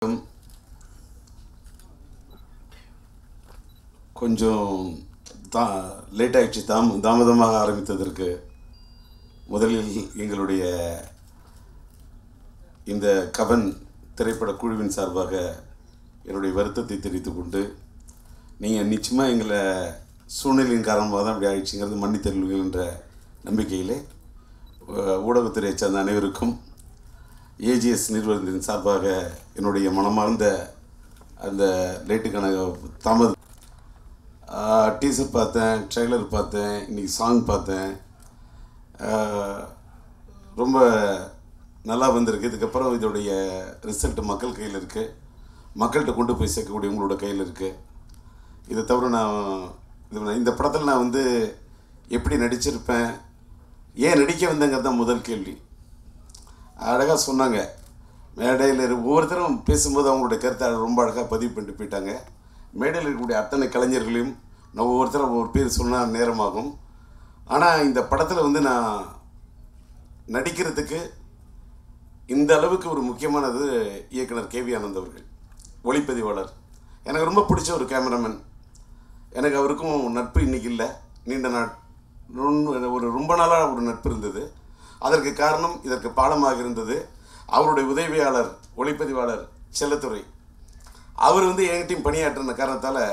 கொஞ்சம் தா லேட் ஆயிடுச்சு தாம் தாமதமாக ஆரம்பித்ததற்கு முதலில் எங்களுடைய இந்த கவன் திரைப்பட குழுவின் சார்பாக என்னுடைய வருத்தத்தை தெரிவித்துக் கொண்டு நீங்கள் நிச்சயமாக எங்களை சூழ்நிலையின் காரணமாக தான் இப்படி ஆயிடுச்சுங்கிறது மன்னித்தருள்வீர்கள் என்ற நம்பிக்கையிலே அஹ், ஊடகத்துறையை சார்ந்த அனைவருக்கும் ஏஜிஎஸ் நிறுவனத்தின் சார்பாக என்னுடைய மனமார்ந்த அந்த லேட்டுக்கான தாமத டீசர் பார்த்தேன் ட்ரெய்லர் பார்த்தேன் இன்னைக்கு சாங் பார்த்தேன் ஆஹ், ரொம்ப நல்லா வந்திருக்கு இதுக்கப்புறம் இதோடைய ரிசல்ட் மக்கள் கையில் இருக்குது மக்கள்கிட்ட கொண்டு போய் சேர்க்கக்கூடிய உங்களோட கையில் இருக்குது இதை தவிர நான் இது நான் இந்த படத்தில் நான் வந்து எப்படி நடிச்சிருப்பேன் ஏன் நடிக்க வந்தேங்கிறது தான் முதல் கேள்வி அழகாக சொன்னாங்க மேடையில் இரு- ஒவ்வொருத்தரும் பேசும்போது அவங்களுடைய கருத்தை ரொம்ப அழகாக பதிவு பண்ணிட்டு போயிட்டாங்க மேடையில் இருக்கக்கூடிய அத்தனை கலைஞர்களையும் நான் ஒவ்வொருத்தரும் ஒவ்வொரு பேர் சொன்னால் நேரமாகும் ஆனால் இந்த படத்தில் வந்து நான் நடிக்கிறதுக்கு இந்த அளவுக்கு ஒரு முக்கியமானது இயக்குனர் கேவி ஆனந்த் அவர்கள் ஒளிப்பதிவாளர் எனக்கு ரொம்ப பிடிச்ச ஒரு கேமராமேன் எனக்கு அவருக்கும் நட்பு இன்னைக்கு இல்லை நீண்ட நாள் ரொம்ப- ஒரு ரொம்ப நாளாக ஒரு நட்பு இருந்தது அதற்கு காரணம் இதற்கு பாலமாக இருந்தது அவருடைய உதவியாளர் ஒளிப்பதிவாளர் செல்லத்துறை அவர் வந்து என்கிட்டையும் பணியாற்றின காரணத்தால்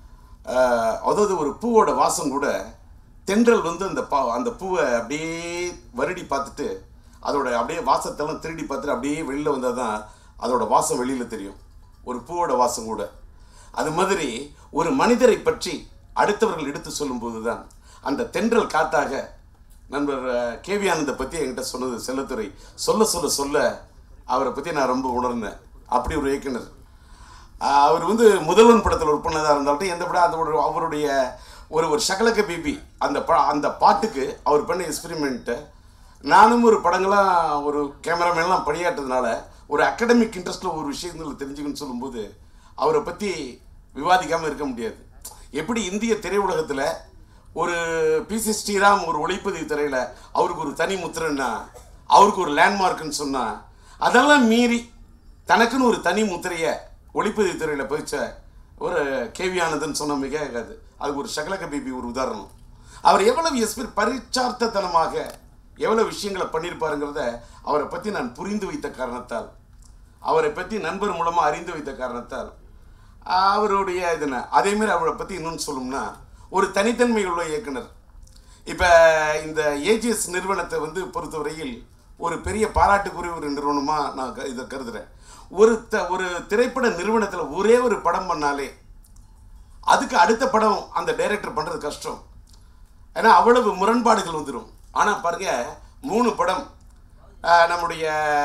அதாவது ஒரு பூவோட வாசம் கூட தென்றல் வந்து அந்த பா அந்த பூவை அப்படியே வருடி பார்த்துட்டு அதோட அப்படியே வாசத்தெல்லாம் திருடி பார்த்துட்டு அப்படியே வெளியில் வந்தால் தான் அதோட வாசம் வெளியில் தெரியும் ஒரு பூவோட வாசம் கூட அது மாதிரி ஒரு மனிதரை பற்றி அடுத்தவர்கள் எடுத்து சொல்லும்போது தான் அந்த தென்றல் காத்தாக நண்பர் கேவி ஆனந்தை பற்றி என்கிட்ட சொன்னது செல்லத்துறை சொல்ல சொல்ல சொல்ல அவரை பற்றி நான் ரொம்ப உணர்ந்தேன் அப்படி ஒரு இயக்குனர் ஆஹ் அவர் வந்து முதல்வன் படத்தில் ஒர்க் பண்ணதாக இருந்தாலும் எந்த படம் அந்த ஒரு அவருடைய ஒரு ஒரு சகலக்க பிபி அந்த ப அந்த பாட்டுக்கு அவர் பண்ண எக்ஸ்பெரிமெண்ட்டு நானும் ஒரு படங்களாம் ஒரு கேமராமேன்லாம் பணியாற்றதுனால ஒரு அகடமிக் இன்ட்ரெஸ்ட்டில் ஒரு விஷயங்கள் தெரிஞ்சுக்கணும்னு சொல்லும்போது அவரை பற்றி விவாதிக்காமல் இருக்க முடியாது எப்படி இந்திய திரையுலகத்தில் ஒரு பிசி ஸ்ரீராம் ஒரு ஒளிப்பதிவு துறையில் அவருக்கு ஒரு தனி முத்திரைன்னா அவருக்கு ஒரு லேண்ட்மார்க்குன்னு சொன்னால் அதெல்லாம் மீறி தனக்குன்னு ஒரு தனி முத்திரையை ஒளிப்பதிவு துறையில் பதிச்ச ஒரு கேவி ஆனந்தன் சொன்ன மிக ஆகாது அதுக்கு ஒரு சகலக பிபி ஒரு உதாரணம் அவர் எவ்வளவு எஸ்பி பரிச்சார்த்தத்தனமாக எவ்வளவு விஷயங்களை பண்ணியிருப்பாருங்கிறத அவரை பற்றி நான் புரிந்து வைத்த காரணத்தால் அவரை பற்றி நண்பர் மூலமாக அறிந்து வைத்த காரணத்தால் அவருடைய இதுன அதேமாரி அவரை பற்றி இன்னொன்று சொல்லணும்னா ஒரு தனித்தன்மை உள்ள இயக்குனர் இப்போ இந்த ஏஜிஎஸ் நிறுவனத்தை வந்து பொறுத்தவரையில் ஒரு பெரிய பாராட்டுக்குரிய ஒரு நிறுவனமாக நான் க- இதை கருதுகிறேன் ஒரு த ஒரு திரைப்பட நிறுவனத்தில் ஒரே ஒரு படம் பண்ணாலே அதுக்கு அடுத்த படம் அந்த டைரக்டர் பண்ணுறது கஷ்டம் ஏன்னா அவ்வளவு முரண்பாடுகள் வந்துடும் ஆனால் பாருங்க மூணு படம் ஆஹ், நம்முடைய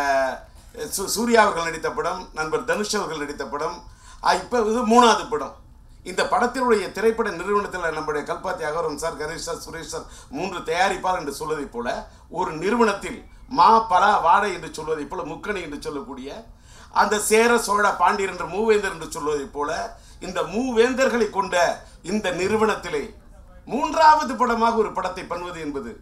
சு- சூர்யா அவர்கள் நடித்த படம் நண்பர் தனுஷ் அவர்கள் நடித்த படம் இப்போ இது மூணாவது படம் இந்த படத்தினுடைய திரைப்பட நிறுவனத்தில் நம்முடைய Kalpathi Agaram sir Ganesh sir Suresh sir மூன்று தயாரிப்பாளர் என்று சொல்வதைப் போல ஒரு நிறுவனத்தில் மா பலா வாடை என்று சொல்வதைப் போல முக்கணி என்று சொல்லக்கூடிய அந்த சேர சோழ பாண்டியர் என்ற மூவேந்தர் என்று சொல்வதைப் போல இந்த மூவேந்தர்களை கொண்ட இந்த நிறுவனத்திலே மூன்றாவது படமாக ஒரு படத்தை பண்ணுவது என்பது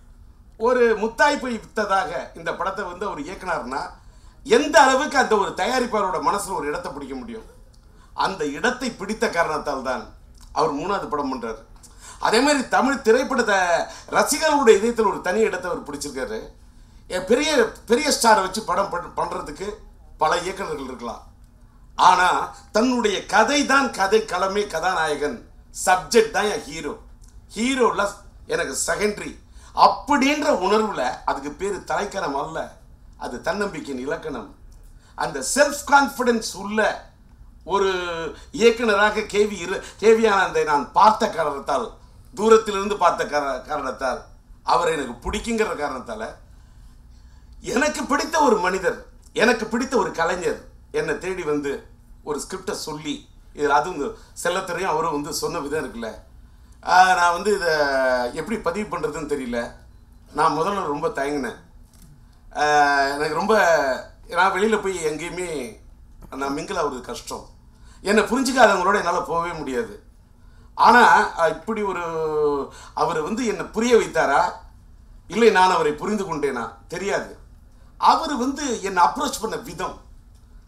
ஒரு முத்தாய்ப்பை வித்ததாக இந்த படத்தை வந்து அவர் இயக்குனார்னா எந்த அளவுக்கு அந்த ஒரு தயாரிப்பாளரோட மனசுல ஒரு இடத்தை பிடிக்க முடியும் அந்த இடத்தை பிடித்த காரணத்தால் தான் அவர் மூணாவது படம் பண்றாரு அதே மாதிரி தமிழ் திரைப்படத்தை ரசிகர்களுடைய இதயத்தில் ஒரு தனி இடத்தை அவர் பிடிச்சிருக்காரு எ- பெரிய பெரிய ஸ்டாரை வச்சு படம் பண்- பண்றதுக்கு பல இயக்குனர்கள் இருக்கலாம் ஆனா தன்னுடைய கதை தான் கதை களமே கதாநாயகன் சப்ஜெக்ட் தான் என் ஹீரோ ஹீரோல எனக்கு செகண்டரி அப்படின்ற உணர்வுல அதுக்கு பேரு தலைக்கணம் அல்ல அது தன்னம்பிக்கையின் இலக்கணம் அந்த செல்ஃப் கான்ஃபிடன்ஸ் உள்ள ஒரு இயக்குனராக கேவி இரு கேவி ஆனந்தை நான் பார்த்த காரணத்தால் தூரத்திலிருந்து பார்த்த கார- காரணத்தால் அவரை எனக்கு பிடிக்குங்கிற காரணத்தால எனக்கு பிடித்த ஒரு மனிதர் எனக்கு பிடித்த ஒரு கலைஞர் என்னை தேடி வந்து ஒரு ஸ்கிரிப்டை சொல்லி இதில் அதுவும் இந்த செல்லத்துறையும் அவரும் வந்து சொன்ன விதம் இருக்குல்ல ஆஹ் நான் வந்து இதை எப்படி பதிவு பண்ணுறதுன்னு தெரியல நான் முதல்ல ரொம்ப தயங்கினேன் ஆஹ் எனக்கு ரொம்ப நான் வெளியில் போய் எங்கேயுமே நான் மிங்கில் ஆகுறது கஷ்டம் என்னை புரிஞ்சுக்காதவங்களோட என்னால் போகவே முடியாது ஆனால் இப்படி ஒரு அவர் வந்து என்னை புரிய வைத்தாரா இல்லை நான் அவரை புரிந்து கொண்டேனா தெரியாது அவர் வந்து என்னை அப்ரோச் பண்ண விதம்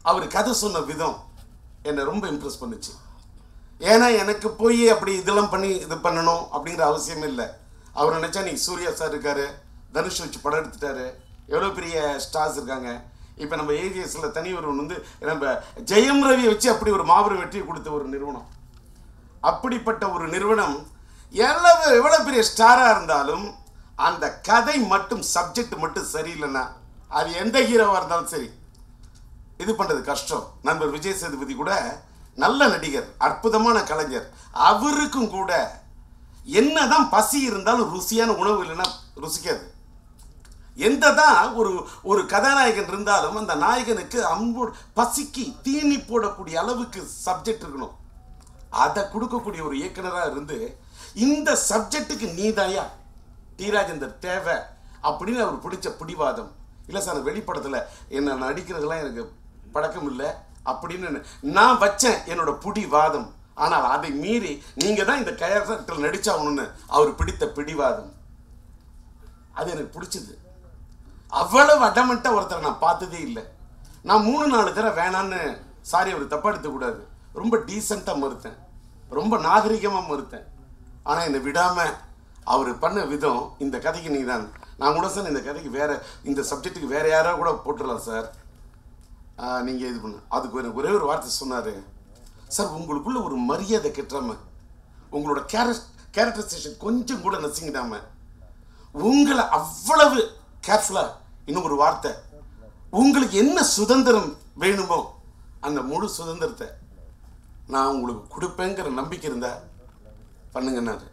அவர் கதை சொன்ன விதம் என்னை ரொம்ப இம்ப்ரெஸ் பண்ணுச்சு ஏன்னா எனக்கு போய் அப்படி இதெல்லாம் பண்ணி இது பண்ணணும் அப்படிங்கிற அவசியம் இல்லை அவர் நினச்சா நீ சூர்யா சார் இருக்காரு தனுஷ் வச்சு படம் எடுத்துட்டாரு எவ்வளோ பெரிய ஸ்டார்ஸ் இருக்காங்க இப்போ நம்ம ஏஜிஎஸில் தனி ஒருவன் வந்து நம்ம ஜெயம் ரவி வச்சு அப்படி ஒரு மாபெரும் வெற்றியை கொடுத்த ஒரு நிறுவனம் அப்படிப்பட்ட ஒரு நிறுவனம் எவ்வளவு எவ்வளோ பெரிய ஸ்டாராக இருந்தாலும் அந்த கதை மட்டும் சப்ஜெக்ட் மட்டும் சரியில்லைன்னா அது எந்த ஹீரோவாக இருந்தாலும் சரி இது பண்ணுறது கஷ்டம் நண்பர் விஜய் சேதுபதி கூட நல்ல நடிகர் அற்புதமான கலைஞர் அவருக்கும் கூட என்னதான் பசி இருந்தாலும் ருசியான உணவு இல்லைன்னா ருசிக்காது எந்த தான் ஒரு ஒரு கதாநாயகன் இருந்தாலும் அந்த நாயகனுக்கு அன்பு பசிக்கு தீனி போடக்கூடிய அளவுக்கு சப்ஜெக்ட் இருக்கணும் அதை கொடுக்கக்கூடிய ஒரு இயக்குனராக இருந்து இந்த சப்ஜெக்ட்டுக்கு நீதாயா டி ராஜேந்தர் தேவை அப்படின்னு அவர் பிடிச்ச பிடிவாதம் இல்லை சார் அந்த வெளிப்படத்தில் என்ன நடிக்கிறதுலாம் எனக்கு பழக்கம் இல்லை அப்படின்னு நான் வச்சேன் என்னோட பிடிவாதம் ஆனால் அதை மீறி நீங்கள் தான் இந்த கேரக்டர் நடிச்சாகணும்னு அவர் பிடித்த பிடிவாதம் அது எனக்கு பிடிச்சது அவ்வளவு அடமெண்ட்டாக ஒருத்தரை நான் பார்த்ததே இல்லை நான் மூணு நாலு தடவை வேணான்னு சாரி அவர் தப்பா எடுத்துக்கூடாது ரொம்ப டீசெண்டாக மறுத்தேன் ரொம்ப நாகரிகமாக மறுத்தேன் ஆனால் என்னை விடாமல் அவர் பண்ண விதம் இந்த கதைக்கு நீ தான் நான் கூட சார் இந்த கதைக்கு வேற இந்த சப்ஜெக்ட்டுக்கு வேற யாரோ கூட போட்டுடலாம் சார் நீங்கள் இது பண்ண அதுக்கு எனக்கு ஒரே ஒரு வார்த்தை சொன்னார் சார் உங்களுக்குள்ள ஒரு மரியாதை கெட்டாம உங்களோட கேரக்ட் கேரக்டரைசேஷன் கொஞ்சம் கூட நசிங்கிடாம உங்களை அவ்வளவு கேர்ஃபுல்லாக இன்னும் ஒரு வார்த்தை உங்களுக்கு என்ன சுதந்திரம் வேணுமோ அந்த முழு சுதந்திரத்தை நான் உங்களுக்கு கொடுப்பேங்கிற நம்பிக்கை இருந்தா பண்ணுங்கன்னாரு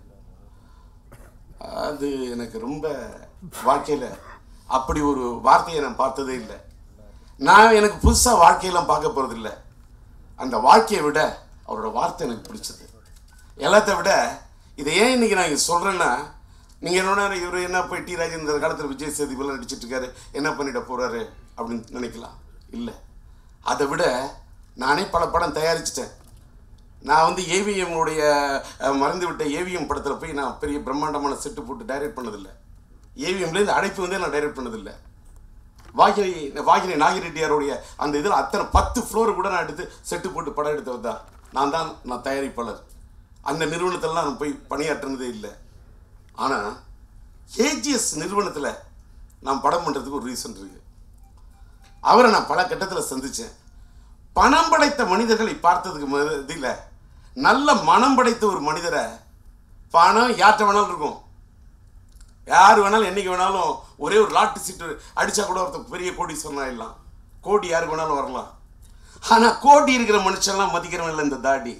அது எனக்கு ரொம்ப வாழ்க்கையில் அப்படி ஒரு வார்த்தையை நான் பார்த்ததே இல்லை நான் எனக்கு புதுசாக வாழ்க்கையெல்லாம் பார்க்க போகிறதில்ல அந்த வாழ்க்கையை விட அவரோட வார்த்தை எனக்கு பிடிச்சது எல்லாத்த விட இதை ஏன் இன்னைக்கு நான் இங்க சொல்கிறேன்னா நீங்கள் என்னோட இவர் என்ன போய் டி ராஜன் இந்த காலத்தில் விஜய் சேதுபதிலாம் நடிச்சிட்டு இருக்காரு என்ன பண்ணிட போகிறாரு அப்படின்னு நினைக்கலாம் இல்லை அதை விட நானே பல படம் தயாரிச்சிட்டேன் நான் வந்து ஏவிஎம் உடைய அஹ், மறந்து விட்ட ஏவிஎம் படத்தில் போய் நான் பெரிய பிரம்மாண்டமான செட்டு போட்டு டைரக்ட் பண்ணதில்லை ஏவிஎம்லேருந்து அடைப்பு வந்து நான் டைரக்ட் பண்ணதில்லை வாகினி வாகினி நாகிரெட்டியாருடைய அந்த இதில் அத்தனை பத்து ஃப்ளோர் கூட நான் எடுத்து செட்டு போட்டு படம் எடுத்தவர் தான் நான் தான் நான் தயாரிப்பாளர் அந்த நிறுவனத்திலலாம் நான் போய் பணியாற்றினதே இல்லை ஆனால் ஏஜிஎஸ் நிறுவனத்தில் நான் படம் பண்ணுறதுக்கு ஒரு ரீசன் இருக்கு அவரை நான் பல கட்டத்தில் சந்தித்தேன் பணம் படைத்த மனிதர்களை பார்த்ததுக்கு மதியில் நல்ல மனம் படைத்த ஒரு மனிதரை பணம் யார்கிட்ட வேணாலும் இருக்கும் யார் வேணாலும் என்னைக்கு வேணாலும் ஒரே ஒரு லாட்டு சீட்டு அடிச்சா கூட ஒருத்தர் பெரிய கோடி சொன்னாயிடலாம் கோடி யாருக்கு வேணாலும் வரலாம் ஆனா கோடி இருக்கிற மனுஷன்லாம் மதிக்கிறவன் இல்லை இந்த தாடி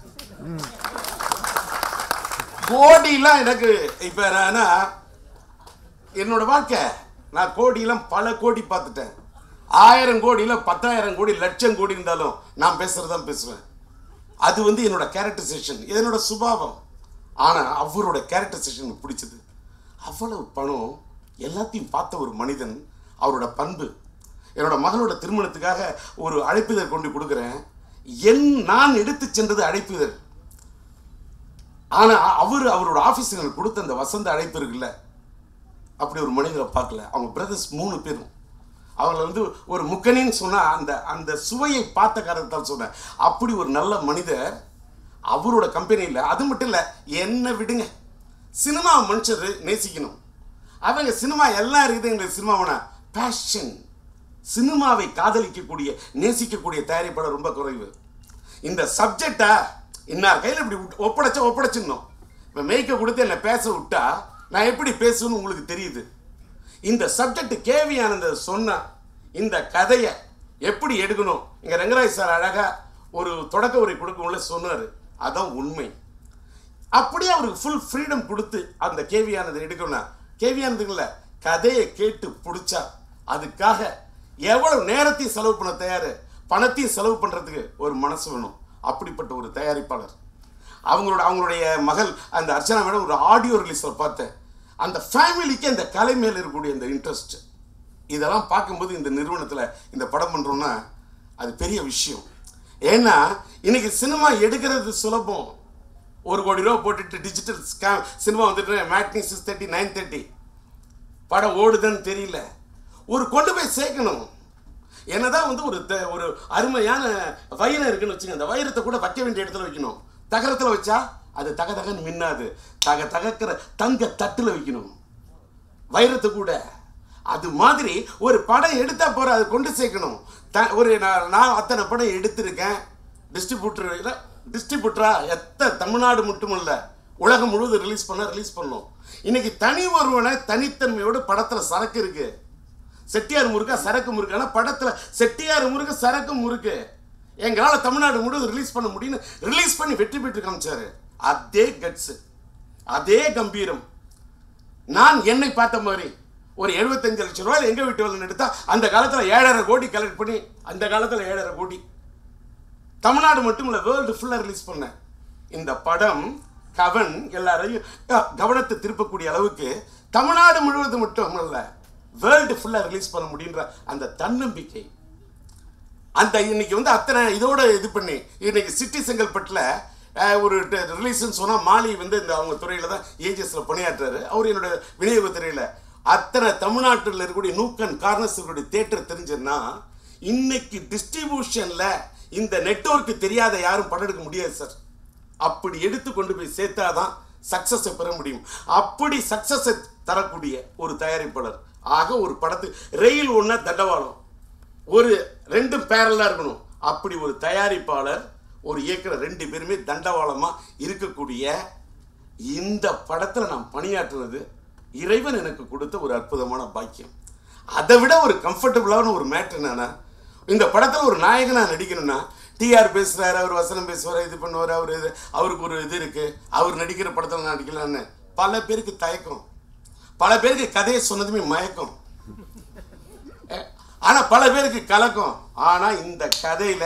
கோடிலாம் எனக்கு இப்ப என்னன்னா என்னோட வாழ்க்கை நான் கோடியெல்லாம் பல கோடி பார்த்துட்டேன் ஆயிரம் கோடியில பத்தாயிரம் கோடி லட்சம் கோடி இருந்தாலும் நான் பேசுறதான் பேசுவேன் அது வந்து என்னோட கேரக்டரைசேஷன் இது என்னோட சுபாவம் ஆனா அவரோட கேரக்டரைசேஷன் எனக்கு பிடிச்சது அவ்வளவு பணம் எல்லாத்தையும் பார்த்த ஒரு மனிதன் அவரோட பண்பு என்னோட மகளோட திருமணத்துக்காக ஒரு அழைப்பிதழ் கொண்டு கொடுக்குறேன் என் நான் எடுத்து சென்றது அழைப்பிதழ் ஆனா அவர் அவரோட ஆஃபீஸில் எனக்கு கொடுத்த அந்த வசந்த அழைப்பு இருக்குல்ல அப்படி ஒரு மனிதரை பார்க்கல அவங்க பிரதர்ஸ் மூணு பேரும் அவங்கள வந்து ஒரு முக்கணின்னு சொன்னா அந்த அந்த சுவையை பார்த்த காரணத்தால் சொன்னேன் அப்படி ஒரு நல்ல மனிதர் அவரோட கம்பெனியில் அது மட்டும் இல்லை என்ன விடுங்க சினிமா மனுஷர் நேசிக்கணும் அவங்க சினிமா எல்லாம் இருக்குது எங்களுக்கு சினிமாவனா பேஷன் சினிமாவை காதலிக்கக்கூடிய நேசிக்கக்கூடிய தயாரிப்பாளர் ரொம்ப குறைவு இந்த சப்ஜெக்டை இன்னார் கையில் இப்படி விட்டு- ஒப்படைச்சா ஒப்படைச்சிடணும் இப்போ மேய்க்க கொடுத்து என்னை பேச விட்டா நான் எப்படி பேசுவேன்னு உங்களுக்கு தெரியுது இந்த சப்ஜெக்ட் கேவி ஆனந்த சொன்ன இந்த கதையை எப்படி எடுக்கணும் இங்கே ரங்கராஜ் சார் அழகா ஒரு தொடக்க உரை கொடுக்கவுள்ள சொன்னார் அதான் உண்மை அப்படியே அவருக்கு ஃபுல் ஃப்ரீடம் கொடுத்து அந்த கேவியானதை எடுக்கணும் கேவியானதுங்கள கதையை கேட்டு பிடிச்சா அதுக்காக எவ்வளவு நேரத்தையும் செலவு பண்ண தயார் பணத்தையும் செலவு பண்ணுறதுக்கு ஒரு மனசு வேணும் அப்படிப்பட்ட ஒரு தயாரிப்பாளர் அவங்களோட அவங்களுடைய மகள் அந்த அர்ச்சனா மேடம் ஒரு ஆடியோ ரிலீஸில் பார்த்தேன் அந்த ஃபேமிலிக்கு அந்த கலை மேல் இருக்கக்கூடிய இந்த இன்ட்ரெஸ்ட் இதெல்லாம் பார்க்கும்போது இந்த நிறுவனத்தில் இந்த படம் பண்ணுறோன்னா அது பெரிய விஷயம் ஏன்னா இன்னைக்கு சினிமா எடுக்கிறது சுலபம் ஒரு கோடி ரூபா போட்டுட்டு டிஜிட்டல் ஸ்கேம் சினிமா வந்துட்டு matinee six thirty nine thirty படம் ஓடுதுன்னு தெரியல ஒரு கொண்டு போய் சேர்க்கணும் என்னதான் வந்து ஒரு த- ஒரு அருமையான வைரம் இருக்குன்னு வச்சுங்க அந்த வைரத்தை கூட வைக்க வேண்டிய இடத்துல வைக்கணும் தகரத்தில் வச்சா அது தக தகன்னு மின்னாது தக தகக்கிற தங்க தட்டுல வைக்கணும் வைரத்தை கூட அது மாதிரி ஒரு படம் எடுத்தா போற அது கொண்டு சேர்க்கணும் த ஒரு நான் நான் அத்தனை படம் எடுத்திருக்கேன் டிஸ்ட்ரிபியூட்டர் டிஸ்ட்ரிபியூட்டரா எத்த தமிழ்நாடு மட்டுமல்ல உலகம் முழுவதும் ரிலீஸ் பண்ண ரிலீஸ் பண்ணோம் இன்னைக்கு தனி ஒருவனை தனித்தன்மையோட படத்துல சரக்கு இருக்கு செட்டியார் முருகா சரக்கு முறுக்கு ஆனால் படத்தில் செட்டியார் முருகு சரக்கு முறுக்கு எங்களால் தமிழ்நாடு முழுவதும் ரிலீஸ் பண்ண முடியும்னு ரிலீஸ் பண்ணி வெற்றி பெற்று காமிச்சாரு அதே கட்ஸு அதே கம்பீரம் நான் என்னை பார்த்த மாதிரி ஒரு 75 லட்சம் ரூபாய் எங்க வீட்டு வேலை எடுத்தா அந்த காலத்துல ஏழரை கோடி கலெக்ட் பண்ணி அந்த காலத்துல ஏழரை கோடி தமிழ்நாடு மட்டும் இல்ல வேர்ல்டு ஃபுல்லா ரிலீஸ் பண்ணேன் இந்த படம் கவன் எல்லாரையும் க- கவனத்தை திருப்பக்கூடிய அளவுக்கு தமிழ்நாடு முழுவதும் மட்டும் இல்ல வேர்ல்டு ஃபுல்லா ரிலீஸ் பண்ண முடியுன்ற அந்த தன்னம்பிக்கை அந்த இன்னைக்கு வந்து அத்தனை இதோட இது பண்ணி இன்னைக்கு சிட்டி செங்கல்பட்டில் அஹ், ஒரு ரிலீஸ்னு சொன்னால் மாலி வந்து இந்த அவங்க துறையில் தான் ஏஜிஎஸில் பணியாற்றுறாரு அவர் என்னோட விநியோக துறையில் அத்தனை தமிழ்நாட்டில் இருக்கக்கூடிய நூக்கன் கார்னஸ் இருக்கக்கூடிய தேட்டர் தெரிஞ்சுன்னா இன்னைக்கு டிஸ்ட்ரிபியூஷனில் இந்த நெட்வொர்க்கு தெரியாத யாரும் படம் எடுக்க முடியாது சார் அப்படி எடுத்து கொண்டு போய் சேர்த்தாதான் சக்ஸஸை பெற முடியும் அப்படி சக்ஸஸை தரக்கூடிய ஒரு தயாரிப்பாளர் ஆக ஒரு படத்து ரயில் ஒன்று தண்டவாளம் ஒரு ரெண்டும் பேரலாக இருக்கணும் அப்படி ஒரு தயாரிப்பாளர் ஒரு இயக்குனர் ரெண்டு பேருமே தண்டவாளமாக இருக்கக்கூடிய இந்த படத்தில் நான் பணியாற்றுவது இறைவன் எனக்கு கொடுத்த ஒரு அற்புதமான பாக்கியம் அதை விட ஒரு கம்ஃபர்டபுளான ஒரு மேட்ரு என்னன்னா இந்த படத்தில் ஒரு நாயகனாக நடிக்கணும்னா டிஆர் பேசுகிறாரு அவர் வசனம் பேசுவார் இது பண்ணுவார் அவர் இது அவருக்கு ஒரு இது இருக்குது அவர் நடிக்கிற படத்தில் நடிக்கலான்னு பல பேருக்கு தயக்கம் பல பேருக்கு கதையை சொன்னதுமே மயக்கம் ஆனா பல பேருக்கு கலக்கம் ஆனா இந்த கதையில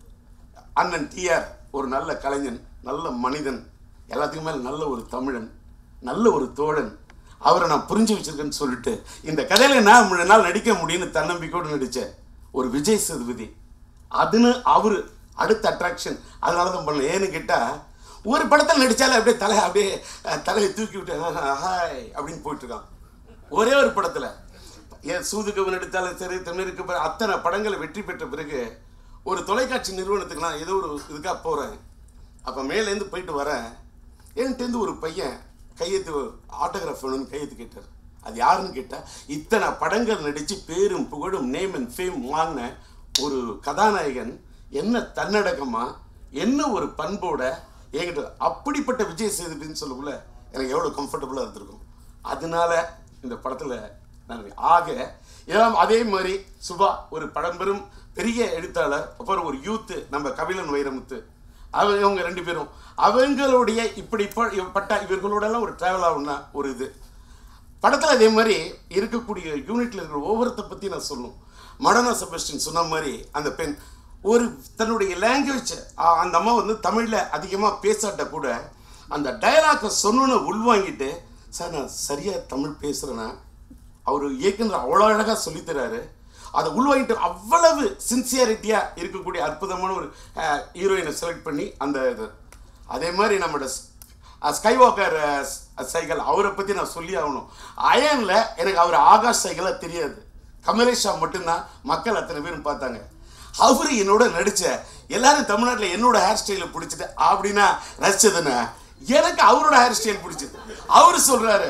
அண்ணன் டிஆர் ஒரு நல்ல கலைஞன் நல்ல மனிதன் எல்லாத்துக்கும் மேல நல்ல ஒரு தமிழன் நல்ல ஒரு தோழன் அவரை நான் புரிஞ்சு வச்சிருக்கேன்னு சொல்லிட்டு இந்த கதையில நான் மூணு நாள் நடிக்க முடியும்னு தன்னம்பிக்கையோடு நடிச்சேன் ஒரு விஜய் சேதுபதி அதுன்னு அவரு அடுத்த அட்ராக்ஷன் அதனால தான் பண்ணல ஏன்னு கேட்டா ஒரு படத்தில் நடிச்சாலே அப்படியே தலை அப்படியே அஹ், தலையை தூக்கி விட்டு "ஆஹா, ஹாய் அப்படின்னு போயிட்டு இருக்கான் ஒரே ஒரு படத்துல ஏன் சூதுகவன் எடுத்தாலும் சரி தமிழுக்கு பிறகு அத்தனை படங்களை வெற்றி பெற்ற பிறகு ஒரு தொலைக்காட்சி நிறுவனத்துக்கு நான் ஏதோ ஒரு இதுக்காக போகிறேன் அப்போ மேலேருந்து போயிட்டு வரேன் என்கிட்டேருந்து ஒரு பையன் கையெழுத்து ஆட்டோகிராஃப் வேணும்னு கையெழுத்து கேட்டார் அது யாருன்னு கேட்டால் இத்தனை படங்கள் நடித்து பேரும் புகழும் நேம் அண்ட் ஃபேம் வாங்கின ஒரு கதாநாயகன் என்ன தன்னடக்கமா என்ன ஒரு பண்போட என்கிட்ட அப்படிப்பட்ட விஜய் சேதுபதினு சொல்லக்குள்ள எனக்கு எவ்வளோ கம்ஃபர்டபுளாக இருந்திருக்கும் அதனால இந்த படத்தில் நான் ஆக ஏதாவது அதே மாதிரி சுபா ஒரு பழம்பெரும் பெரிய எழுத்தாளர் அப்புறம் ஒரு யூத்து நம்ம கபிலன் வைரமுத்து அவங்க இவங்க ரெண்டு பேரும் அவங்களுடைய இப்படி ப- பட்ட இவர்களோடலாம் ஒரு ட்ராவல் ஆகும்னா ஒரு இது படத்தில் அதே மாதிரி இருக்கக்கூடிய யூனிட்ல இருக்கிற ஒவ்வொருத்த பற்றி நான் சொல்லணும் மடனா செபஸ்டின் சொன்ன மாதிரி அந்த பெண் ஒரு தன்னுடைய லாங்குவேஜ் அந்த அம்மா வந்து தமிழில் அதிகமாக பேசாட்ட கூட அந்த டயலாக்கை சொன்னோன்னு உள்வாங்கிட்டு சார் நான் சரியாக தமிழ் பேசுகிறேன்னா அவர் இயக்குனர் அவ்வளோ அழகாக சொல்லித்தராரு அதை உள்வாங்கிட்டு அவ்வளவு சின்சியாரிட்டியாக இருக்கக்கூடிய அற்புதமான ஒரு ஹீரோயினை செலக்ட் பண்ணி அந்த இது அதே மாதிரி நம்மளோட ஸ்கை வாக்கர் சைக்கிள் அவரை பற்றி நான் சொல்லி ஆகணும் அயனில் எனக்கு அவர் ஆகாஷ் சைக்கிளாக தெரியாது கமலேஷ் ஷா மட்டும்தான் மக்கள் அத்தனை பேரும் பார்த்தாங்க அவர் என்னோட நடித்த எல்லாரும் தமிழ்நாட்டில் என்னோட ஹேர் ஸ்டைலை பிடிச்சிட்டு அப்படின்னா ரசிச்சதுன்னா எனக்கு அவரோட ஹேர் ஸ்டைல் பிடிச்சது அவர் சொல்றாரு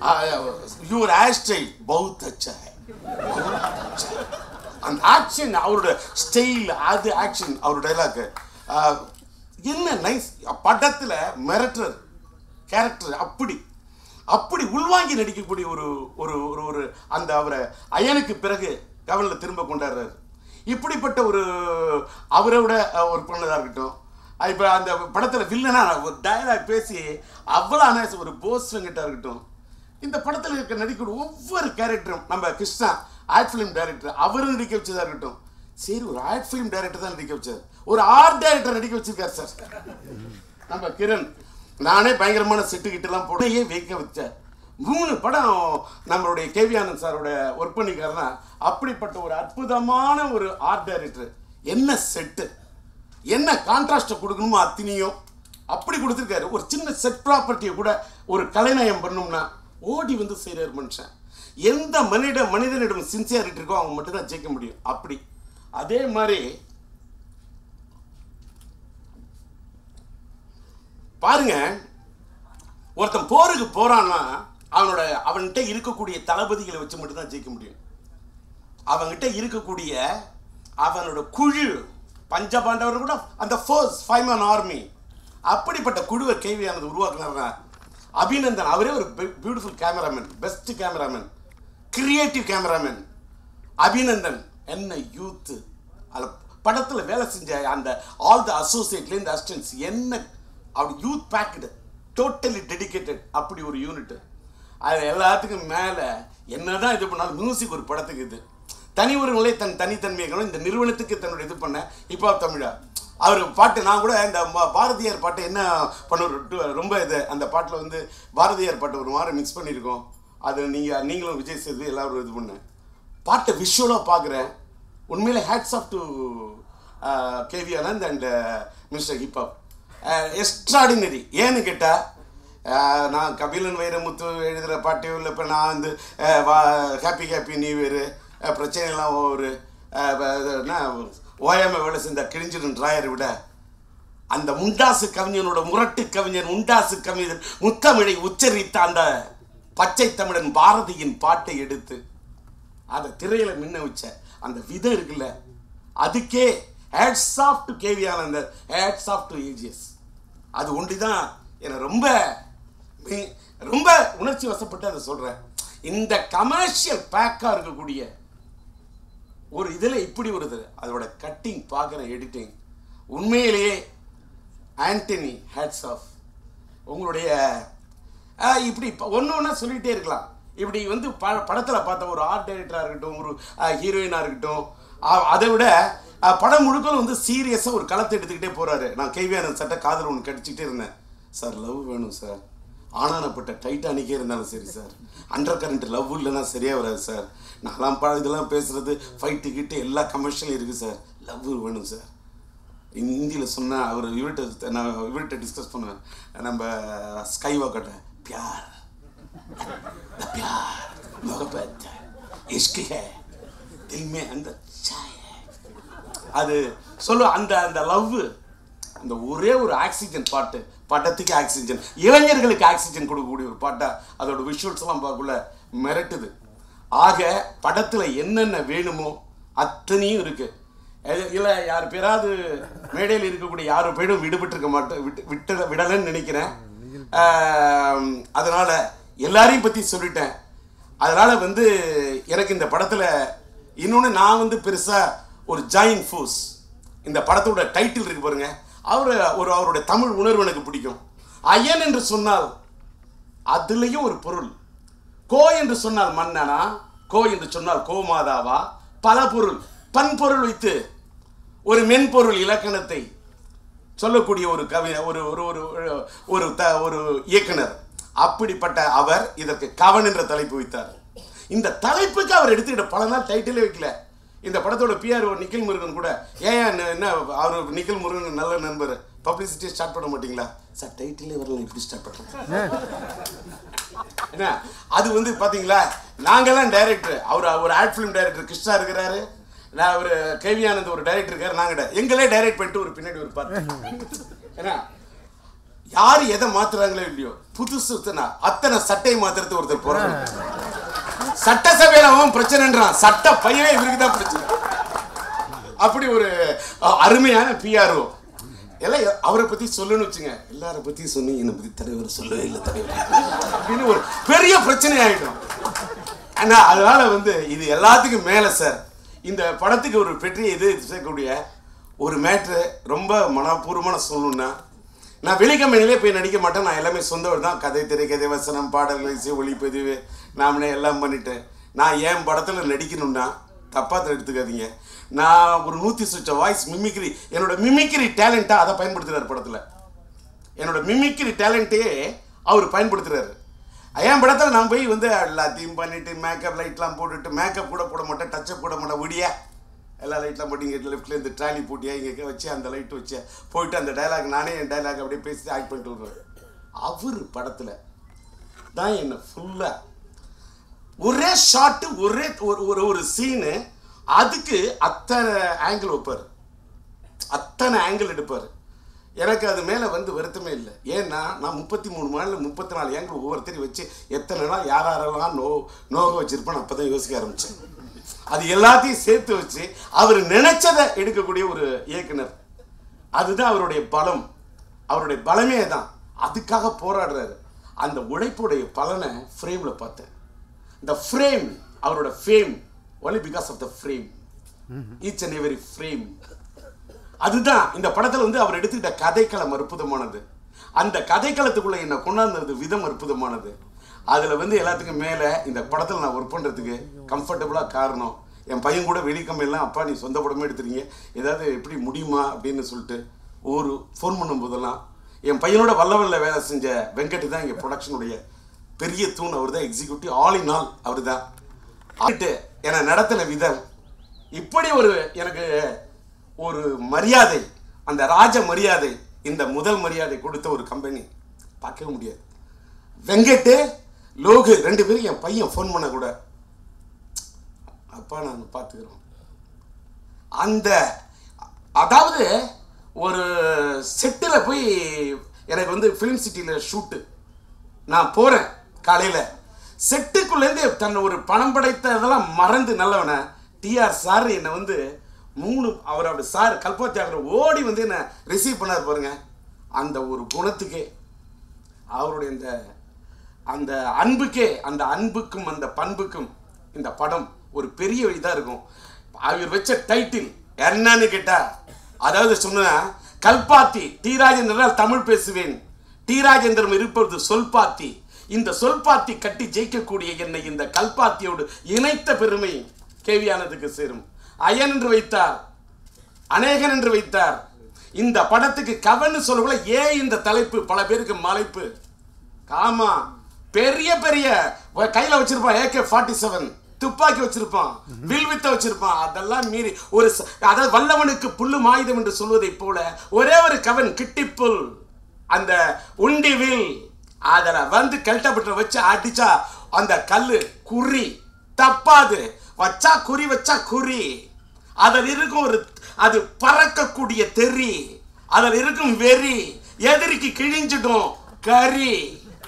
யுவர் ஹேர் ஸ்டைல் பௌத் அச்சா ஹை." அந்த ஆக்ஷன் அவரோட ஸ்டைல் அது ஆக்ஷன் அவர் டைலாக்கு என்ன நைஸ் படத்தில் மிரட்டுறது கேரக்டர் அப்படி அப்படி உள்வாங்கி நடிக்கக்கூடிய ஒரு ஒரு ஒரு ஒரு அந்த அவரை அயனுக்கு பிறகு கவனில் திரும்ப கொண்டாடுறாரு இப்படிப்பட்ட ஒரு அவரோட ஒரு பொண்ணதாக இருக்கட்டும் இப்போ அந்த படத்தில் வில்லனா ஒரு டயலாக் பேசி அவ்வளோ அனாசம் ஒரு போஸ் வெங்கட்டா இருக்கட்டும் இந்த படத்தில் இருக்க நடிக்கக்கூடிய ஒவ்வொரு கேரக்டரும் நம்ம கிருஷ்ணா ஆர்ட் ஃபிலிம் டைரக்டர் அவரும் நடிக்க வச்சதா இருக்கட்டும் சரி ஒரு ஆர்ட் ஃபிலிம் டைரக்டர் தான் நடிக்க வச்சார் ஒரு ஆர்ட் டைரக்டர் நடிக்க வச்சிருக்காரு சார் நம்ம கிரண் நானே பயங்கரமான செட்டு கிட்டலாம் போடையே வைக்க வச்சேன் மூணு படம் நம்மளுடைய கேவி ஆனந்த் சாரோட ஒர்க் பண்ணிக்காருன்னா அப்படிப்பட்ட ஒரு அற்புதமான ஒரு ஆர்ட் டைரக்டர் என்ன செட்டு என்ன கான்ட்ராஸ்ட்டை கொடுக்கணுமோ அத்தனையும் அப்படி கொடுத்துருக்காரு ஒரு சின்ன செட் ப்ராப்பர்ட்டியை கூட ஒரு கலைநயம் பண்ணோம்னா ஓடி வந்து செய்கிறார் மனுஷன் எந்த மனித மனிதனிடம் சின்சியாரிட்டி இருக்கோ அவங்க மட்டும்தான் ஜெயிக்க முடியும் அப்படி அதே மாதிரி பாருங்க ஒருத்தன் போருக்கு போறான்னா அவனோட அவன்கிட்ட இருக்கக்கூடிய தளபதிகளை வச்சு மட்டும்தான் ஜெயிக்க முடியும் அவன்கிட்ட இருக்கக்கூடிய அவனோட குழு பஞ்சபாண்டவர் கூட அந்த ஃபோர்ஸ் ஃபைவ் மேன் ஆர்மி அப்படிப்பட்ட குழுவை கேவியானது உருவாக்குனாருன்னா அபிநந்தன் அவரே ஒரு beautiful cameraman best cameraman creative cameraman Abhinandan என்ன யூத்து அதில் படத்தில் வேலை செஞ்ச அந்த ஆல் த அசோசியேட்லேருந்து அசிஸ்டன்ஸ் என்ன அப்படி யூத் பேக்கடு டோட்டலி டெடிகேட்டட் அப்படி ஒரு யூனிட் அது எல்லாத்துக்கும் மேலே என்னதான் இது பண்ணாலும் மியூசிக் ஒரு படத்துக்கு இது தனி ஒருவங்களே தன் தனித்தன்மையை காணும். இந்த நிறுவனத்துக்கு தன்னோட இது பண்ண இப்போ தமிழா அவர் பாட்டு நான் கூட இந்த ம- பாரதியார் பாட்டு என்ன பண்ணுவார் ரொம்ப இது அந்த பாட்டில் வந்து பாரதியார் பாட்டு ஒரு மாதிரி மிக்ஸ் பண்ணியிருக்கோம் அது நீங்கள் நீங்களும் விஜய் சேது எல்லாரும் இது பண்ண பாட்டை விஷுவலாக பார்க்குறேன் உண்மையிலே hats off to KV Anand and mister hip hop extraordinary ஏன்னு கேட்டால் நான் கபிலன் வைரமுத்து எழுதுகிற பாட்டையோ இல்லை இப்போ நான் வந்து ஹாப்பி ஹாப்பி நியூ இயரு பிரச்சனைலாம் ஒரு என்ன ஓயாம வேலை செஞ்ச கிழிஞ்சிடும் ராயரை விட அந்த முண்டாசு கவிஞனோட முரட்டு கவிஞன் முண்டாசு கவிஞன் முத்தமிழை உச்சரித்த அந்த பச்சை தமிழன் பாரதியின் பாட்டை எடுத்து அதை திரையில மின்ன வச்ச அந்த விதம் இருக்குல்ல அதுக்கே ஹேட்ஸ் ஆஃப் டு கேவி ஆனந்தர் ஹேட்ஸ் ஆஃப் டு ஏஜிஎஸ் அது ஒன்று தான் என்னை ரொம்ப மி- ரொம்ப உணர்ச்சி வசப்பட்டு அதை சொல்கிறேன் இந்த கமர்ஷியல் பேக்காக இருக்கக்கூடிய ஒரு இதில் இப்படி ஒரு இது அதோட கட்டிங் பார்க்குற எடிட்டிங் உண்மையிலேயே ஆண்டனி ஹேட்ஸ் ஆஃப் உங்களுடைய ஆ, இப்படி ஒன்று ஒன்றா சொல்லிகிட்டே இருக்கலாம் இப்படி வந்து ப படத்தில் பார்த்த ஒரு ஆர்ட் டைரக்டராக இருக்கட்டும் ஒரு ஹீரோயினாக இருக்கட்டும் ஆ, அதை விட ஆ, படம் முழுக்க வந்து சீரியஸாக ஒரு களத்தை எடுத்துக்கிட்டே போகிறாரு நான் கைவியான சட்டை காதல் ஒன்று கடிச்சிக்கிட்டே இருந்தேன் சார் லவ் வேணும் சார் ஆனானப்பட்ட டைட்டானிக்கே இருந்தாலும் சரி சார் அண்டர் கரண்ட் லவ் இல்லைன்னா சரியாக வராது சார் நான்லாம் பா இதெல்லாம் பேசுகிறது ஃபைட்டு கிட்டு எல்லா கமர்ஷியலும் இருக்குது சார் லவ் வேணும் சார் ஹிந்தியில் சொன்னால் அவர் இவர்கிட்ட நான் இவர்கிட்ட டிஸ்கஸ் பண்ணுவேன் நம்ம ஸ்கை வாக்கட்ட प्यार द प्यार मोहब्बत इश्क है दिल में अंदर चाय है அது சொல்லு அந்த அந்த லவ் அந்த ஒரே ஒரு ஆக்சிஜன் பாட்டு படத்துக்கு ஆக்சிஜன் இளைஞர்களுக்கு ஆக்சிஜன் கொடுக்கக்கூடிய ஒரு பாட்டா அதோட விஷுவல்ஸ் எல்லாம் பார்க்கக்குள்ள மிரட்டுது ஆக படத்துல என்னென்ன வேணுமோ அத்தனையும் இருக்கு எது- இல்ல யார் பேராவது மேடையில் இருக்கக்கூடிய யாரு பேரும் விடுபட்டு இருக்க மாட்டேன் விட்டு விட்டு விடலைன்னு நினைக்கிறேன் ஆம், அதனால எல்லாரையும் பத்தி சொல்லிட்டேன் அதனால வந்து எனக்கு இந்த படத்துல இன்னொன்று நான் வந்து பெருசா ஒரு ஜாயின் ஃபோர்ஸ் இந்த படத்தோட டைட்டில் இருக்கு பாருங்க அவர் ஒரு அவருடைய தமிழ் உணர்வு எனக்கு பிடிக்கும் ஐயன் என்று சொன்னால் அதுலேயும் ஒரு பொருள் கோ என்று சொன்னால் மன்னனா கோ என்று சொன்னால் கோமாதாவா பல பொருள் பன்பொருள் வைத்து ஒரு மென்பொருள் இலக்கணத்தை சொல்லக்கூடிய ஒரு கவி ஒரு ஒரு ஒரு ஒரு- ஒரு த ஒரு இயக்குனர் அப்படிப்பட்ட அவர் இதற்கு கவன் என்ற தலைப்பு வைத்தார் இந்த தலைப்புக்கு அவர் எடுத்துக்கிட்ட பல நாள் டைட்டிலே வைக்கல இந்த படத்தோட பிஆர் நிக்கில் முருகன் கூட ஏன் என்ன- என்ன அவர் நிக்கில் முருகன் நல்ல நண்பர் பப்ளிசிட்டி ஸ்டார்ட் பண்ண மாட்டீங்களா சார் டைட்டிலே வரல எப்படி ஸ்டார்ட் பண்ணுறது என்ன அது வந்து பாத்தீங்களா நாங்கெல்லாம் டைரக்டர் அவர் ஒரு ஆட் ஃபிலிம் டைரக்டர் கிருஷ்ணா இருக்கிறாரு நான் ஒரு கேவியானந்த் ஒரு டைரக்டர் இருக்காரு நாங்க di- எங்களே டைரக்ட் பண்ணிட்டு ஒரு பின்னாடி ஒரு பார்த்து ஏன்னா யார் எதை மாத்துறாங்களோ இல்லையோ புதுசு இத்தனை- அத்தனை சட்டையை மாத்துறது ஒருத்தர் போறாங்க சட்டசபையில அவன் பிரச்சனைன்றான் சட்ட பையனே இவருக்கு தான் பிரச்சனை அப்படி ஒரு அஹ், அருமையான பிஆர்ஓ எல்லாம் எ- அவரை பத்தி சொல்லணும்னு வச்சுங்க எல்லார பத்தியும் சொன்னீங்க என்னை பத்தி தலைவர் சொல்லவே இல்லை தலைவர் அப்படின்னு ஒரு பெரிய பிரச்சனை ஆயிடும் ஆனா அதனால வந்து இது எல்லாத்துக்கும் மேல சார் இந்த படத்துக்கு ஒரு பெரிய இது சேர்க்கக்கூடிய ஒரு மேட்ரு ரொம்ப மனப்பூர்வமான சொல்லணும்னா நான் வெளிக்கம்பெனிலே போய் நடிக்க மாட்டேன் நான் எல்லாமே சொந்தவர் தான் கதை திரைக்கதை வசனம் பாடல்கள் இசை ஒளிப்பதிவு நாமளே எல்லாம் பண்ணிட்டேன் நான் என் படத்தில் நடிக்கணும்னா தப்பாக எடுத்துக்காதீங்க நான் ஒரு நூற்றி சுற்ற வாய்ஸ் மிமிக்ரி என்னோட மிமிக்ரி டேலண்ட்டாக அதை பயன்படுத்துகிறார் படத்தில் என்னோட மிமிக்ரி டேலண்ட்டே அவர் பயன்படுத்துறாரு என் படத்தில் நான் போய் வந்து எல்லாத்தையும் பண்ணிட்டு மேக்கப் லைட்லாம் போட்டுட்டு மேக்கப் கூட போட மாட்டேன் டச்சப் போட மாட்டேன் விடியா எல்லா லைட்லாம் போட்டு இங்கே லெஃப்ட்ல இந்த ட்ராலி போட்டியா இங்கே வச்சு அந்த லைட் வச்சு போயிட்டு அந்த டைலாக் நானே என் டைலாக் அப்படியே பேசி ஆக்ட் பண்ணிட்டு வருவேன் அவர் படத்தில் தான் என்னை ஃபுல்லாக ஒரே ஷாட்டு ஒரே ஒரு ஒரு ஒரு சீனு அதுக்கு அத்தனை ஆங்கிள் வைப்பார் அத்தனை ஆங்கிள் எடுப்பார் எனக்கு அது மேலே வந்து வருத்தமே இல்லை ஏன்னா நான் முப்பத்தி மூணு நாள் முப்பத்தி நாலு ஆங்கிள் ஒவ்வொருத்தரையும் வச்சு எத்தனை நாள் யார் யாரெல்லாம் நோ நோக வச்சிருப்பேன் அப்போ தான் யோசிக்க ஆரம்பித்தேன் அது எல்லாத்தையும் சேர்த்து வச்சு அவர் நினைச்சதை எடுக்கக்கூடிய ஒரு இயக்குனர் அதுதான் அவருடைய பலம் அவருடைய பலமே தான் அதுக்காக போராடுறாரு அந்த உழைப்புடைய பலனை ஃப்ரேமில் பார்த்தேன் இந்த ஃப்ரேம் அவரோட fame only because of the frame each and every frame அதுதான் இந்த படத்துல வந்து அவர் எடுத்துக்கிட்ட கதைக்களம் அற்புதமானது அந்த கதைக்களத்துக்குள்ள என்ன கொண்டாந்தது விதம் அற்புதமானது அதுல வந்து எல்லாத்துக்கும் மேல இந்த படத்துல நான் ஒர்க் பண்றதுக்கு கம்ஃபர்டபுளா காரணம் என் பையன் கூட வெளிக்கம்பெல்லாம் அப்பா நீ சொந்த படமே எடுத்துறீங்க ஏதாவது எப்படி முடியுமா அப்படின்னு சொல்லிட்டு ஒரு ஃபோன் பண்ணும் போதெல்லாம் என் பையனோட வல்லவல்ல வேலை செஞ்ச வெங்கட் தான் எங்க ப்ரொடக்ஷனுடைய பெரிய தூண் அவர் தான் எக்ஸிக்யூட்டிவ் ஆல் இன் ஆல் அவர் தான் என்னை நடத்தின விதம் இப்படி ஒரு எனக்கு ஒரு மரியாதை அந்த ராஜ மரியாதை இந்த முதல் மரியாதை கொடுத்த ஒரு கம்பெனி பார்க்கவே முடியாது வெங்கட்டு லோகு ரெண்டு பேரும் என் பையன் ஃபோன் பண்ண கூட அப்பா நாங்கள் பார்த்துக்கிறோம் அந்த அதாவது ஒரு செட்டில் போய் எனக்கு வந்து ஃபிலிம் சிட்டியில் ஷூட்டு நான் போகிறேன் காலையில் செட்டுக்குள்ளேருந்து தன்னை ஒரு பணம் படைத்த இதெல்லாம் மறந்து நல்லவனை டிஆர் சார் என்னை வந்து மூணு அவர் அப்படி சார் கல்பாத்தியாகர் ஓடி வந்து என்னை ரிசீவ் பண்ணார் பாருங்க அந்த ஒரு குணத்துக்கே அவருடைய இந்த அந்த அன்புக்கே அந்த அன்புக்கும் அந்த பண்புக்கும் இந்த படம் ஒரு பெரிய இதாக இருக்கும் அவர் வச்ச டைட்டில் என்னன்னு கேட்டா அதாவது சொன்னா கல்பாத்தி டி ராஜேந்திரனால் தமிழ் பேசுவேன் டி ராஜேந்திரம் இருப்பது சொல்பாத்தி இந்த சொல்பாத்தி கட்டி ஜெயிக்கக்கூடிய என்னை இந்த கல்பாத்தியோடு இணைத்த பெருமை கேவியானதுக்கு சேரும் அயன் என்று வைத்தார் அநேகன் என்று வைத்தார் இந்த படத்துக்கு கவன்னு சொல்லக்குள்ள ஏன் இந்த தலைப்பு பல பேருக்கு மலைப்பு ஆமா பெரிய பெரிய வ- கையில வச்சிருப்பான் ஏகே ஃபார்ட்டி செவன் துப்பாக்கி வச்சிருப்பான் வில் வித்த வச்சிருப்பான் அதெல்லாம் மீறி ஒரு ச- அதாவது வல்லவனுக்கு புல்லு மாயுதம் என்று சொல்வதைப் போல ஒரே ஒரு கவன் கிட்டிப்புல் அந்த உண்டி வில் அதில் வந்து கல்ட்டப்பட்ட வச்சு அடிச்சா அந்த கல்லு குறி தப்பாது வச்சா குறி வச்சா குறி அதில் இருக்கும் ஒரு அது பறக்கக்கூடிய தெறி அதில் இருக்கும் வெறி எதிரிக்கு கிழிஞ்சிடும் கறி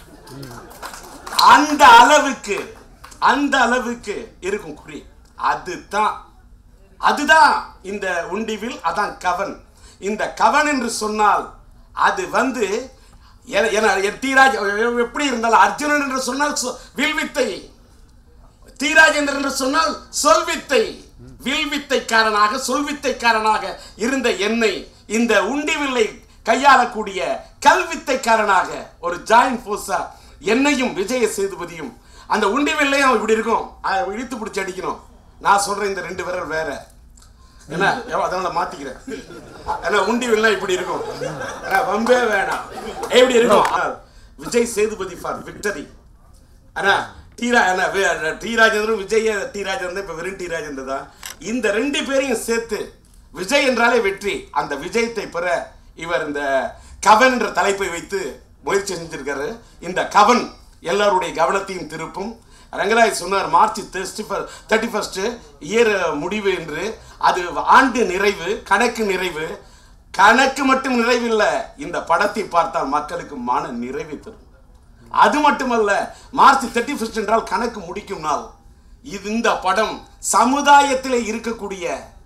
அந்த அளவுக்கு அந்த அளவுக்கு இருக்கும் குறி அதுதான் அதுதான் இந்த உண்டிவில் அதான் கவன் இந்த கவன் என்று சொன்னால் அது வந்து என- என- என் தீராஜ் எப்படி இருந்தாலும் அர்ஜுனன் என்று சொன்னால் சொ- வில்வித்தை தீராஜேந்திரன் என்று சொன்னால் சொல்வித்தை வில்வித்தைக்காரனாக சொல்வித்தைக்காரனாக இருந்த என்னை இந்த உண்டிவில்லை கையாளக்கூடிய கல்வித்தைக்காரனாக ஒரு ஜாயின் போர்ஸா என்னையும் விஜய சேதுபதியும் அந்த உண்டிவில்லையும் இப்படி இருக்கும் அதை இழுத்து பிடிச்சி அடிக்கணும் நான் சொல்றேன் இந்த ரெண்டு விரல் வேற என்ன எவ்வளவு அதனால மாத்திக்கிறேன் ஏன்னா உண்டிவில்லாம் இப்படி இருக்கும் ஏன்னா வம்பே வேணாம் எப்படி இருக்கும் ஆ, விஜய் சேதுபதி ஃபார் விக்டரி அண்ணா டீரா அண்ணா V- T Rajendran Vijay T Rajendran இப்போ வெறும் டி ராஜேந்திரன் தான் இந்த ரெண்டு பேரையும் சேர்த்து விஜய் என்றாலே வெற்றி அந்த விஜயத்தை பெற இவர் இந்த கவன் என்ற தலைப்பை வைத்து முயற்சி செஞ்சிருக்காரு இந்த கவன் எல்லாருடைய கவனத்தையும் திருப்பும் ரங்கராஜ் சொன்னார் மார்ச் தேர்ட்டி ஃபர்ஸ்ட் இயர் முடிவு என்று அது ஆண்டு நிறைவு கணக்கு நிறைவு கணக்கு மட்டும் நிறைவில்லை இந்த படத்தை பார்த்தால் மக்களுக்கு மன நிறைவை தரும் அது மட்டுமல்ல மார்ச் தேர்ட்டி ஃபர்ஸ்ட் என்றால் கணக்கு முடிக்கும் நாள் இது இந்த படம் சமுதாயத்தில் இருக்கக்கூடிய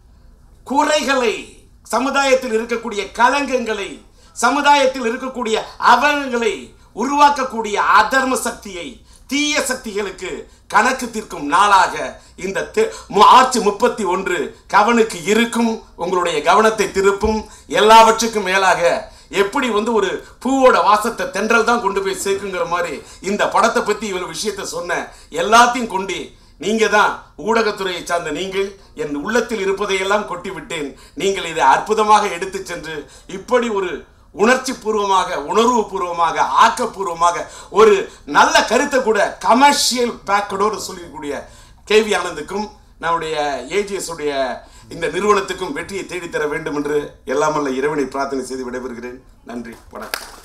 குறைகளை சமுதாயத்தில் இருக்கக்கூடிய கலங்கங்களை சமுதாயத்தில் இருக்கக்கூடிய அவலங்களை உருவாக்கக்கூடிய அதர்ம சக்தியை தீய சக்திகளுக்கு கணக்கு தீர்க்கும் நாளாக இந்த தெ- மு- மார்ச் முப்பத்தி ஒன்று கவனுக்கு இருக்கும் உங்களுடைய கவனத்தை திருப்பும் எல்லாவற்றுக்கும் மேலாக எப்படி வந்து ஒரு பூவோட வாசத்தை தென்றல் தான் கொண்டு போய் சேர்க்குங்கிற மாதிரி இந்த படத்தை பத்தி இவ்வளவு விஷயத்தை சொன்ன எல்லாத்தையும் கொண்டு நீங்க தான் ஊடகத்துறையை சார்ந்த நீங்கள் என் உள்ளத்தில் இருப்பதையெல்லாம் கொட்டி விட்டேன் நீங்கள் இதை அற்புதமாக எடுத்துச் சென்று இப்படி ஒரு உணர்ச்சி பூர்வமாக உணர்வு பூர்வமாக ஆக்கப்பூர்வமாக ஒரு நல்ல கருத்தை கூட கமர்ஷியல் பேக்கடோடு சொல்லக்கூடிய கேவி ஆனந்துக்கும் நம்முடைய ஏஜிஎஸ் உடைய இந்த நிறுவனத்துக்கும் வெற்றியை தேடித்தர வேண்டும் என்று எல்லாமல்ல இறைவனை பிரார்த்தனை செய்து விடைபெறுகிறேன் நன்றி வணக்கம்